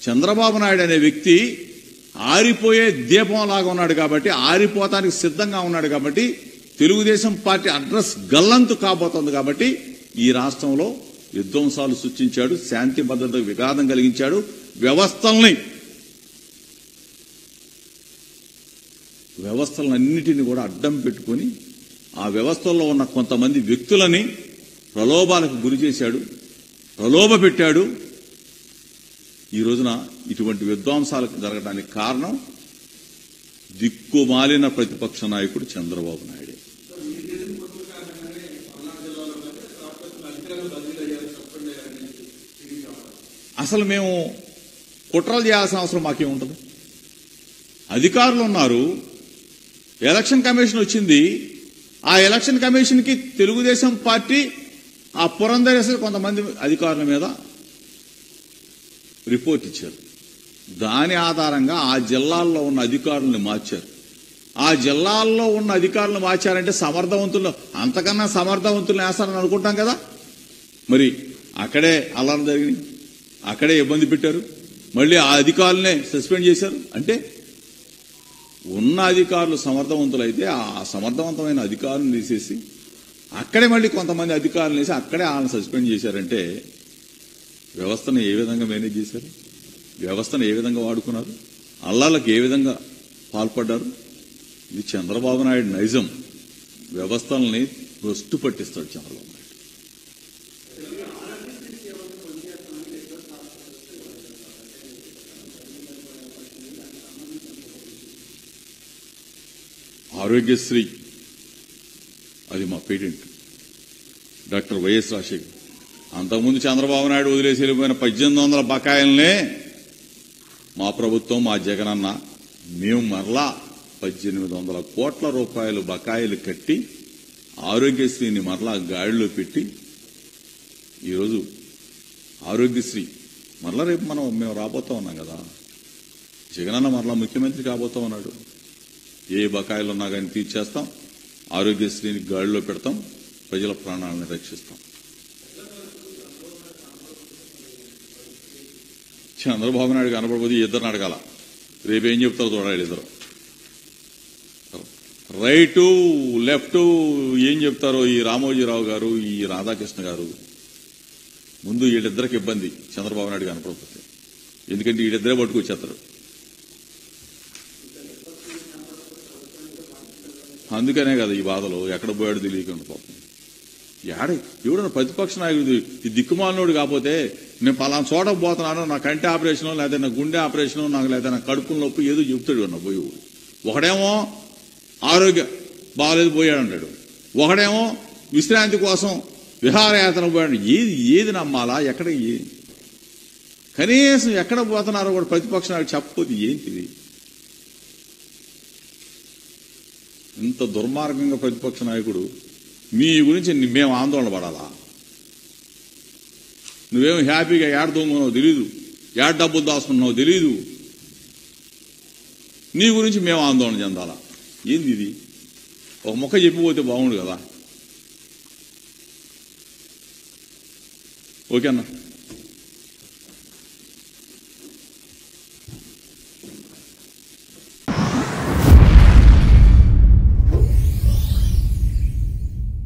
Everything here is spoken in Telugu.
చంద్రబాబు నాయుడు అనే వ్యక్తి ఆరిపోయే దీపం లాగా ఉన్నాడు కాబట్టి ఆరిపోతానికి సిద్ధంగా ఉన్నాడు కాబట్టి తెలుగుదేశం పార్టీ అడ్రస్ గల్లంతు కాబోతోంది కాబట్టి ఈ రాష్ట్రంలో విధ్వంసాలు సృష్టించాడు శాంతి భద్రతకు విఘాతం కలిగించాడు వ్యవస్థల్ని వ్యవస్థలన్నిటిని కూడా అడ్డం పెట్టుకొని ఆ వ్యవస్థల్లో ఉన్న కొంతమంది వ్యక్తులని ప్రలోభాలకు గురి చేశాడు ప్రలోభ పెట్టాడు ఈ రోజున ఇటువంటి విధ్వంసాలకు జరగడానికి కారణం దిక్కుమాలిన ప్రతిపక్ష నాయకుడు చంద్రబాబు నాయుడే అసలు మేము కుట్రలు చేయాల్సిన అవసరం మాకేముంటుంది అధికారులు ఉన్నారు ఎలక్షన్ కమిషన్ వచ్చింది ఆ ఎలక్షన్ కమిషన్ కి తెలుగుదేశం పార్టీ ఆ పురంధరేశ్వర కొంతమంది అధికారుల మీద రిపోర్ట్ ఇచ్చారు దాని ఆధారంగా ఆ జిల్లాల్లో ఉన్న అధికారులను మార్చారు ఆ జిల్లాల్లో ఉన్న అధికారులను మార్చారంటే సమర్థవంతులు అంతకన్నా సమర్థవంతులు వేస్తారని అనుకుంటాం కదా మరి అక్కడే అల్లరం జరిగింది అక్కడే ఇబ్బంది పెట్టారు మళ్ళీ ఆ అధికారులనే సస్పెండ్ చేశారు అంటే ఉన్న అధికారులు సమర్థవంతులైతే ఆ సమర్థవంతమైన అధికారులను తీసేసి అక్కడే మళ్ళీ కొంతమంది అధికారులు వేసి అక్కడే వాళ్ళని సస్పెండ్ చేశారంటే వ్యవస్థను ఏ విధంగా మేనేజ్ చేశారు వ్యవస్థను ఏ విధంగా వాడుకున్నారు అల్లాలకు ఏ విధంగా పాల్పడ్డారు ఇది చంద్రబాబు నాయుడు నైజం వ్యవస్థల్ని భ్రష్టు పట్టిస్తాడు చంద్రబాబు నాయుడు ఆరోగ్యశ్రీ అది మా పేటెంట్ డాక్టర్ వైఎస్ రాజశేఖర్ అంతకుముందు చంద్రబాబు నాయుడు వదిలేసి వెళ్ళిపోయిన పద్దెనిమిది వందల బకాయిల్నే మా ప్రభుత్వం మా జగనన్న మేము మరలా పద్దెనిమిది వందల కోట్ల రూపాయలు బకాయిలు కట్టి ఆరోగ్యశ్రీని మరలా గాడిలో పెట్టి ఈరోజు ఆరోగ్యశ్రీ మరలా రేపు మనం మేము రాబోతా ఉన్నాం కదా జగనన్న మరలా ముఖ్యమంత్రి కాబోతా ఉన్నాడు ఏ బకాయిలు ఉన్నా కానీ తీర్చేస్తాం ఆరోగ్యశ్రీని గాడిలో పెడతాం ప్రజల ప్రాణాలను రక్షిస్తాం చంద్రబాబు నాయుడు కనపడబోతే ఇద్దరు అడగాల రేపేం చెప్తారో చూడాలి ఇద్దరు రైటు లెఫ్ట్ ఏం చెప్తారో ఈ రామోజీరావు గారు ఈ రాధాకృష్ణ గారు ముందు వీళ్ళిద్దరికి ఇబ్బంది చంద్రబాబు నాయుడు కనపడకపోతే ఎందుకంటే వీళ్ళిద్దరే పట్టుకొచ్చేస్తారు అందుకనే కదా ఈ బాధలు ఎక్కడ పోయాడు తెలియకుండా పాపం ఏడ ఎవడన్నా ప్రతిపక్ష నాయకుడు ఈ దిక్కుమాలినోడు కాకపోతే నేను పలానా చోట పోతున్నాను నా కంటి ఆపరేషన్ లేదా నా గుండె ఆపరేషన్ నాకు లేదా నా కడుపు నొప్పి ఏదో చెప్తాడు అన్న పోయి ఒకడేమో ఆరోగ్య బాగాలేదు పోయాడు అంటాడు ఒకడేమో విశ్రాంతి కోసం విహారయాత్ర పోయాడు ఏది ఏది నమ్మాలా ఎక్కడ ఏది కనీసం ఎక్కడ పోతున్నారో కూడా ప్రతిపక్ష నాయకుడు చెప్పకపోతే ఏంటిది ఇంత దుర్మార్గంగా ప్రతిపక్ష నాయకుడు మీ గురించి మేము ఆందోళన పడాలా నువ్వేం హ్యాపీగా ఏడ దొంగనో తెలీదు ఏడ డబ్బులు దాచుకున్నావు తెలీదు నీ గురించి మేము ఆందోళన చెందాలా ఏంది ఇది ఒక మొక్క చెప్పిపోతే బాగుండు కదా ఓకేనా